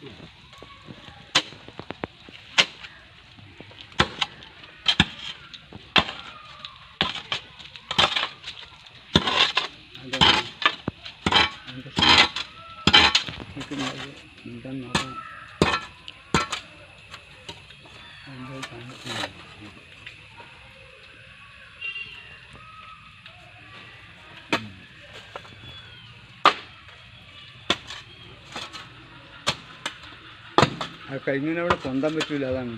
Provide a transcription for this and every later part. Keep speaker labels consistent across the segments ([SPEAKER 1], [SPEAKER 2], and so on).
[SPEAKER 1] അതാണ് അതിൻ്റെ നിൽക്കുന്നത് ഉണ്ടെന്ന് നോക്കാം എന്തോ കാണിക്കുന്നുണ്ട് ആ കഴിഞ്ഞിന് അവിടെ പൊന്താൻ പറ്റൂല അതാണ്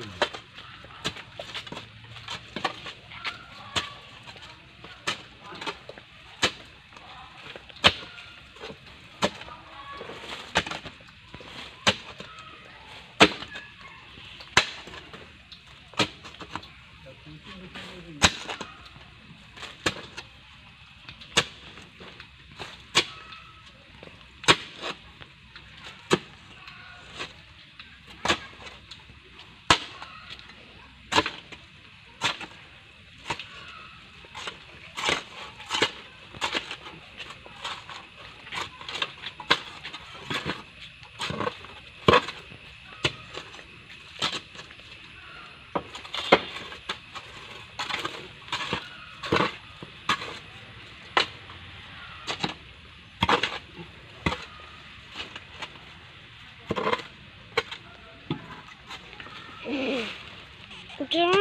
[SPEAKER 2] കുട്ടികൾ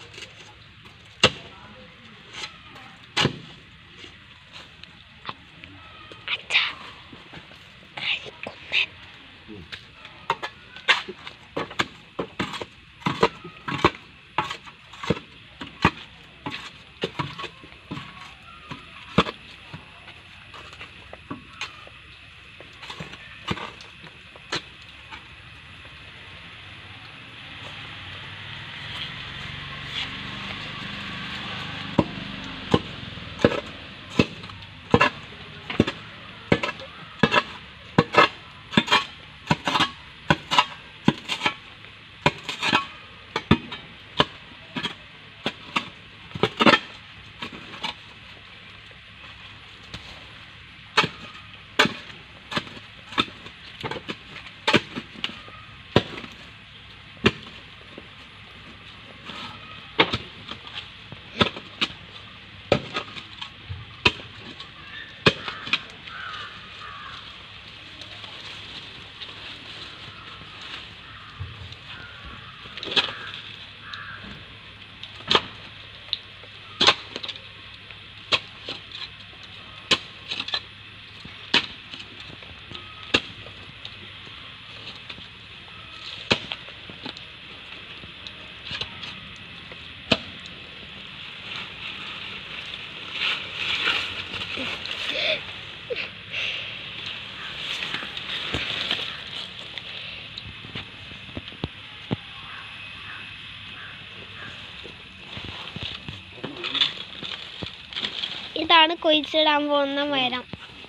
[SPEAKER 2] ഇതാണ് കൊഴിച്ചിടാൻ പോകുന്ന മരം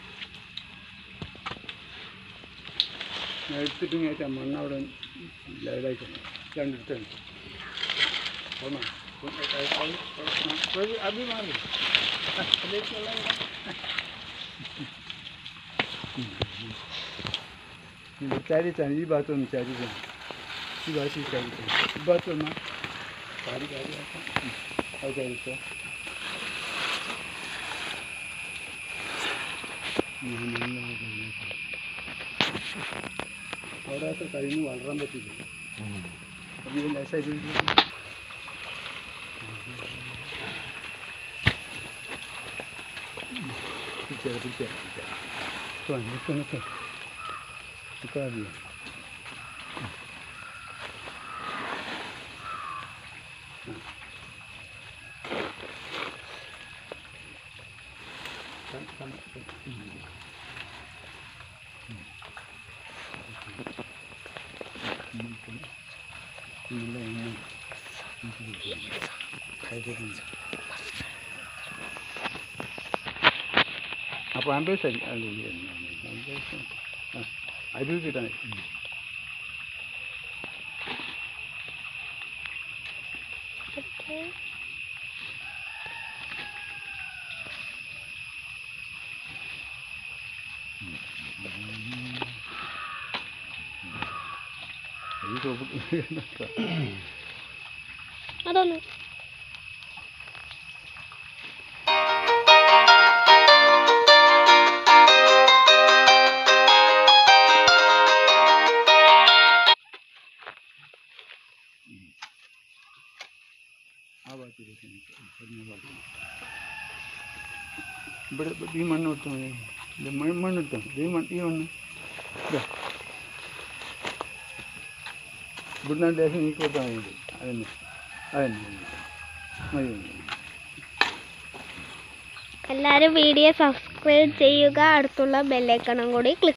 [SPEAKER 1] ഞാൻ എടുത്തിട്ട് കയറ്റാം മണ്ണ് അവിടെ ലെവലായിട്ടുണ്ട് രണ്ടിടത്തുണ്ട് പോന്നോ? ഒരു അഭിമാനം ചാരിച്ചാണ് ഈ ഭാഗത്തൊന്ന് ചാരിച്ചാണ് ഈ ഭാഗത്ത് ചാരിച്ചാണ് ഈ ഭാഗത്തൊന്ന് ചാരി ചാരി ആക്കാം ഉം. അത് ചാരിച്ചോ അവിടെ കഴിഞ്ഞ് വളരാൻ പറ്റില്ല അപ്പം ഇത് ലേശായിട്ട് പിടിച്ചേരാം പിടിച്ചേരാം പിടിച്ചേരാം നിൽക്കാം നിൽക്കാം നിൽക്കാം നിൽക്കാം അപ്പോൾ അമ്പത് ശരി ആ അരി കിട്ടാൻ
[SPEAKER 2] Okay.
[SPEAKER 1] ഈ സോപ്പ്
[SPEAKER 2] അതൊന്ന്
[SPEAKER 1] ആ ഭാഗത്തേക്ക് ഇവിടെ ഇവിടെ ഈ മണ്ണ് ഇട്ട് മതി ഇത് മണ്ണ് മണ്ണ് ഇട്ടോ ഈ മണ്ണ് ഈ മണ്ണ് ഇതാ ഇവിടുന്ന് ലേശം നീക്കി കൊടുത്താൽ മതി അതന്നെ അതന്നെ മതി മതി
[SPEAKER 2] എല്ലാവരും വീഡിയോ സബ്സ്ക്രൈബ് ചെയ്യുക അടുത്തുള്ള ബെല്ലൈക്കണം കൂടി ക്ലിക്ക്